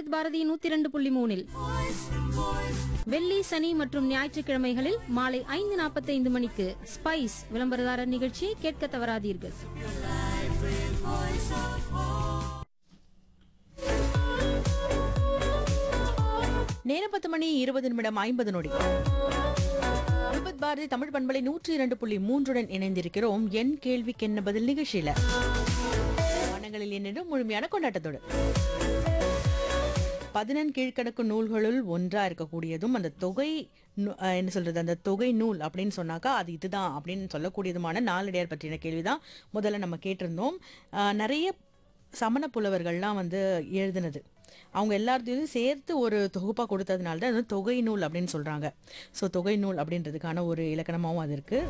விவித் பாரதி நூத்தி இரண்டு புள்ளி மூணில் வெள்ளி சனி மற்றும் ஞாயிற்றுக்கிழமைகளில் மாலை ஐந்து நாற்பத்தைந்து மணிக்கு ஸ்பைஸ் விளம்பரதாரர் நிகழ்ச்சியை கேட்க தவறாதீர்கள் நேரம் பத்து மணி இருபது நிமிடம் ஐம்பது நொடி விபத் பாரதி தமிழ் பண்பலை நூற்றி இரண்டு புள்ளி மூன்றுடன் இணைந்திருக்கிறோம் என் கேள்விக்கு என்ன பதில் நிகழ்ச்சியில வண்ணங்களில் என்னிடம் முழுமையான கொண்டாட்டத்தோடு பதினெண் கீழ்க்கணக்கு நூல்களுள் ஒன்றா இருக்கக்கூடியதும் அந்த தொகை நூ- அஹ் என்ன சொல்றது அந்த தொகை நூல் அப்படின்னு சொன்னாக்கா அது இதுதான் அப்படின்னு சொல்லக்கூடியதுமான நாலடியார் பற்றின கேள்விதான் முதல்ல நம்ம கேட்டிருந்தோம் அஹ் நிறைய சமண புலவர்கள்லாம் வந்து எழுதினது அவங்க எல்லாத்தையும் சேர்த்து ஒரு தொகுப்பாக கொடுத்ததுனால தான் அது வந்து தொகை நூல் அப்படின்னு சொல்றாங்க ஸோ தொகை நூல் அப்படின்றதுக்கான ஒரு இலக்கணமாகவும் அது இருக்கு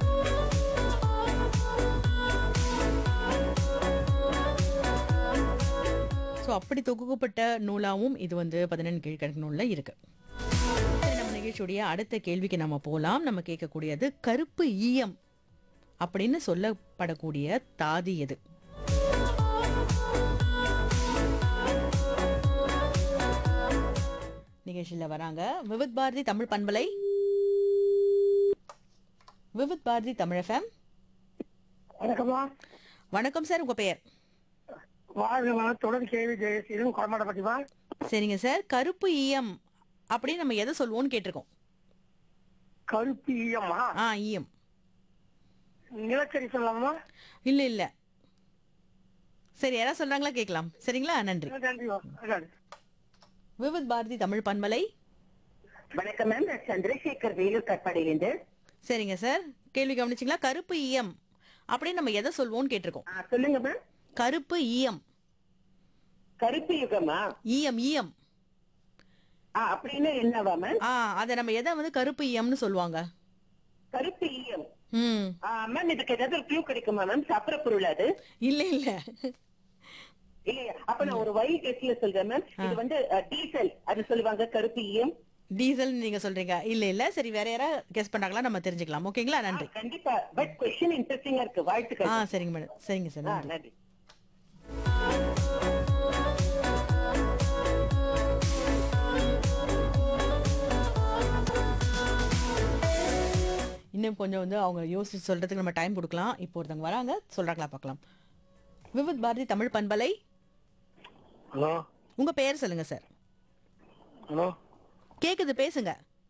ஸோ அப்படி தொகுக்கப்பட்ட நூலாவும் இது வந்து பதினெண் கீழ்கணக்கு நூலில் இருக்கு சரி நம்ம நிகழ்ச்சியுடைய அடுத்த கேள்விக்கு நம்ம போகலாம் நம்ம கேட்கக்கூடியது கருப்பு ஈயம் அப்படின்னு சொல்லப்படக்கூடிய தாதி எது நிகழ்ச்சியில் வராங்க விவித் பாரதி தமிழ் பண்பலை விவித் பாரதி தமிழ் எஃப்எம் வணக்கம்மா வணக்கம் சார் உங்க பெயர் வாழ்க வளத்துடன் கேவி ஜெயசீலன் கொடமாட்டப்பட்டிமா சரிங்க சார் கருப்பு ஈயம் அப்படின்னு நம்ம எதை சொல்லுவோம்னு கேட்டிருக்கோம் கருப்பு ஈயம்மா ஆ ஈயம் நிலக்கரி சொல்லலாமா இல்ல இல்ல சரி யாராவது சொல்றாங்களா கேட்கலாம் சரிங்களா நன்றி நன்றிமா நன்றி விவித் பாரதி தமிழ் பண்பலை வணக்கம் மேம் நான் சந்திரசேகர் வேலூர் கட்பாடியிலிருந்து சரிங்க சார் கேள்வி கவனிச்சிங்களா கருப்பு ஈயம் அப்படின்னு நம்ம எதை சொல்லுவோம்னு கேட்டிருக்கோம் ஆ, சொல்லுங்க மேம் கருப்பு ஈயம் கருப்பு யுகமா ஈயம் ஈயம் ஆ, அப்படின்னு என்னவா மேம் ஆ அதை நம்ம எதை வந்து கருப்பு ஈயம்னு சொல்லுவாங்க கருப்பு ஈயம் ம் ஆ, மேம் இதுக்கு ஏதாவது ஒரு க்ளூ கிடைக்குமா மேம் சாப்பிட பொருள் அது இல்ல இல்ல இல்லையா அப்ப நான் ஒரு வை டெஸ்ட்ல சொல்றேன் மேம் இது வந்து அ, டீசல் அது சொல்லுவாங்க கருப்பு ஈயம் டீசல் நீங்க சொல்றீங்க இல்ல இல்ல சரி வேற யாராவது கெஸ் பண்ணாங்களா நம்ம தெரிஞ்சுக்கலாம் ஓகேங்களா ஆ, நன்றி கண்டிப்பா பட் கொஸ்டின் இன்ட்ரெஸ்டிங்கா இருக்கு வாழ்த்துக்கள் ஆ சரிங்க மேடம் சரிங்க சார் ஆ, நன்றி நன்றி இன்னும் கொஞ்சம் வந்து அவங்க யோசிச்சு சொல்றதுக்கு நம்ம டைம் கொடுக்கலாம் இப்போ ஒருத்தவங்க வராங்க சொல்றாங்களா பார்க்கலாம் விவித் பாரதி தமிழ் பண்பலை ஹலோ உங்க பெயர் சொல்லுங்க சார் ஹலோ கேக்குது பேசுங்க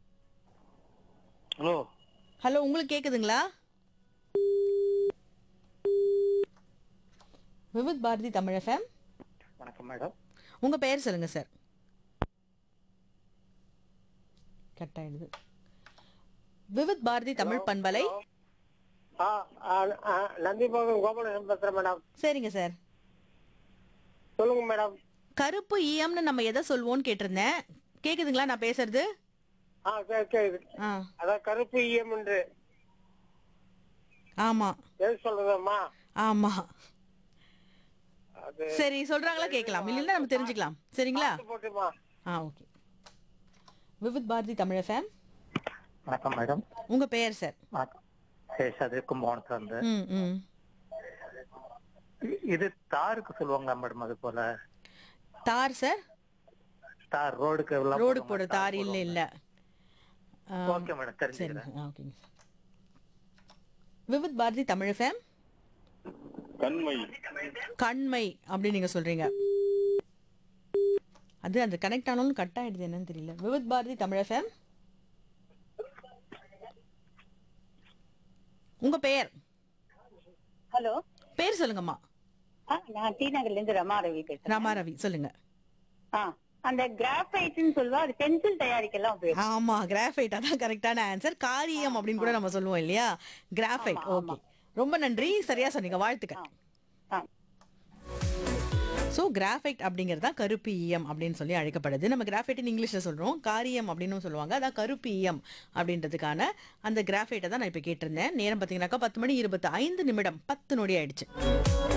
ஹலோ ஹலோ உங்களுக்கு கேக்குதுங்களா விவித் பாரதி தமிழ் எஃப்எம் வணக்கம் மேடம் உங்க பெயர் சொல்லுங்க சார் கட் ஆயிடுது விவித் பாரதி தமிழ் பண்பலை ஆ நந்திபோகம் கோபாலன் பேசுறேன் மேடம் சரிங்க சார் சொல்லுங்க மேடம் கருப்பு ஈயம்னு நம்ம எதை சொல்வோம்னு கேட்டிருந்தேன் கேக்குதுங்களா நான் பேசுறது ஆ சரி சரி ஆ அதான் கருப்பு ஈயம் என்று ஆமா எது சொல்றதம்மா ஆமா அது சரி சொல்றாங்களா கேட்கலாம் இல்லைன்னா நம்ம தெரிஞ்சுக்கலாம் சரிங்களா போட்டுமா ஆ ஓகே விவித் பாரதி தமிழ் எஃப்எம் வணக்கம் மேடம் உங்க பெயர் சார் வணக்கம் சேஷாதிரி கும்பகோணத்துல இருந்து ம் ம் இ- இது தாருக்கு சொல்லுவாங்களா மேடம் அது போல தார் சார் தார் ரோடுக்கு எல்லாம் ரோடு போடுவாங்க, போடு தார் இல்ல இல்ல ஆ, ஓகே மேடம் சரிங்க தெரிஞ்சுக்கிறேன் ஆ, ஓகேங்க சார் விவித் பாரதி தமிழ் எஃப்எம் கண்மை கண்மை அப்படின்னு நீங்க சொல்றீங்க அது அந்த கனெக்ட் ஆனாலும் கட் ஆயிடுது என்னன்னு தெரியல விவித் பாரதி தமிழ் எஃப்எம் உங்க பெயர் ஹலோ பேர் சொல்லுங்கம்மா ஆ நான் டி நகர்ல இருந்து ரமா ரவி பேசுறேன் ராமா ரவி சொல்லுங்க ஆ அந்த கிராஃபைட்னு சொல்லுவா அது பென்சில் தயாரிக்கலாம் உபயோகம் ஆமா கிராஃபைட் அதான் கரெக்டான ஆன்சர் காரியம் அப்படின்னு கூட நம்ம சொல்லுவோம் இல்லையா கிராஃபைட் ஓகே ரொம்ப நன்றி சரியா சொன்னீங்க வாழ்த்துக்கள் ஆ ஸோ கிராஃபைட் அப்படிங்கிறது தான் கருப்பு ஈயம் அப்படின்னு சொல்லி அழைக்கப்படுது நம்ம கிராஃபைட்னு இங்கிலீஷில் சொல்கிறோம் காரியம் அப்படின்னு சொல்லுவாங்க அதான் கருப்பு ஈயம் அப்படின்றதுக்கான அந்த கிராஃபைட்டை தான் நான் இப்போ கேட்டிருந்தேன் நேரம் பார்த்தீங்கன்னாக்கா பத்து மணி இருபத்தி ஐந்து நிமிடம் பத்து நொடி ஆயிடுச்சு